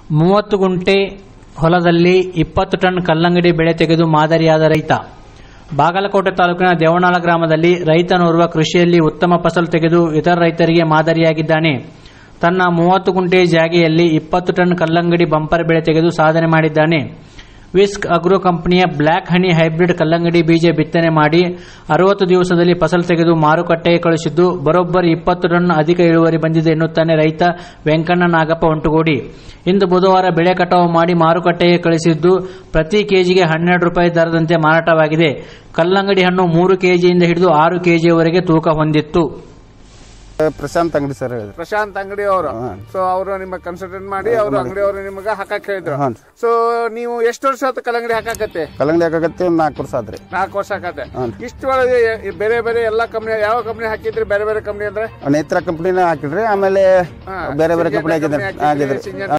ಮೂವತ್ತು ಗುಂಟೆ ಹೊಲದಲ್ಲಿ ಇಪ್ಪತ್ತು ಟನ್ ಕಲ್ಲಂಗಡಿ ಬೆಳೆ ತೆಗೆದು ಮಾದರಿಯಾದ ರೈತ ಬಾಗಲಕೋಟೆ ತಾಲೂಕಿನ ದೇವನಾಳ ಗ್ರಾಮದಲ್ಲಿ ರೈತನೋರ್ವ ಕೃಷಿಯಲ್ಲಿ ಉತ್ತಮ ಫಸಲು ತೆಗೆದು ಇತರ ರೈತರಿಗೆ ಮಾದರಿಯಾಗಿದ್ದಾನೆ ತನ್ನ ಮೂವತ್ತು ಗುಂಟೆ ಜಾಗೆಯಲ್ಲಿ ಇಪ್ಪತ್ತು ಟನ್ ಕಲ್ಲಂಗಡಿ ಬಂಪರ್ ಬೆಳೆ ತೆಗೆದು ಸಾಧನೆ ಮಾಡಿದ್ದಾನೆ ವಿಸ್ಕ್ ಅಗ್ರೋ ಕಂಪನಿಯ ಬ್ಲ್ಯಾಕ್ ಹನಿ ಹೈಬ್ರಿಡ್ ಕಲ್ಲಂಗಡಿ ಬೀಜ ಬಿತ್ತನೆ ಮಾಡಿ ಅರವತ್ತು ದಿವಸದಲ್ಲಿ ಫಸಲು ತೆಗೆದು ಮಾರುಕಟ್ಟೆಗೆ ಕಳುಹಿಸಿದ್ದು ಬರೋಬ್ಬರಿ ಇಪ್ಪತ್ತು ಟನ್ ಅಧಿಕ ಇಳುವರಿ ಬಂದಿದೆ ಎನ್ನುತ್ತಾನೆ ರೈತ ವೆಂಕಣ್ಣ ನಾಗಪ್ಪ ಒಂಟುಗೋಡಿ ಇಂದು ಬುಧವಾರ ಬೆಳೆ ಕಟಾವು ಮಾಡಿ ಮಾರುಕಟ್ಟೆಗೆ ಕಳಿಸಿದ್ದು ಪ್ರತಿ ಕೆಜಿಗೆ ಹನ್ನೆರಡು ರೂಪಾಯಿ ದರದಂತೆ ಮಾರಾಟವಾಗಿದೆ ಕಲ್ಲಂಗಡಿ ಹಣ್ಣು ಮೂರು ಕೆಜಿಯಿಂದ ಹಿಡಿದು ಆರು ಕೆಜಿಯವರೆಗೆ ತೂಕ ಹೊಂದಿತ್ತು ಪ್ರಶಾಂತ್ ಅಂಗಡಿ ಸರ್ ಹೇಳಿದ್ರು ಪ್ರಶಾಂತ್ ಅಂಗಡಿ ಅವರು ಸೊ ಅವರು ನಿಮ್ಮ ಕನ್ಸಲ್ಟೆಂಟ್ ಮಾಡಿ ಅವರು ಅಂಗಡಿ ಅವರು ನಿಮಗೆ ಹಾಕಕ್ ಹೇಳಿದ್ರು ಹಾಂ ಸೊ ನೀವು ಎಷ್ಟು ವರ್ಷ ಆಯ್ತು ಕಲ್ಲಂಗಡಿ ಹಾಕಾಕತ್ತೆ ಕಲ್ಲಂಗಡಿ ಹಾಕಾಗತ್ತೆ ಒಂದು ನಾಲ್ಕು ವರ್ಷ ಆದ್ರಿ ನಾಲ್ಕು ವರ್ಷ ಹಾಕತ್ತೆ ಹಾಂ. ಇಷ್ಟೊಳಗೆ ಎ- ಬೇರೆ ಬೇರೆ ಎಲ್ಲಾ ಕಂಪ್ನಿ ಯಾವ ಕಂಪ್ನಿ ಹಾಕಿದ್ರಿ ಬೇರೆ ಬೇರೆ ಕಂಪ್ನಿ ಅಂದ್ರೆ ನೇತ್ರ ಕಂಪ್ನಿನ ಹಾಕಿದ್ರಿ ಆಮೇಲೆ ಹಾ, ಬೇರೆ ಬೇರೆ ಸಿಂಜೆಂಟಾ ಕಂಪ್ನಿ ಹಾಕಿದ್ರಿ company ಹಾಕಿದ್ರಿ, ಹಾಕಿದ್ರಿ ಸಿಂಜೆಂಟಾ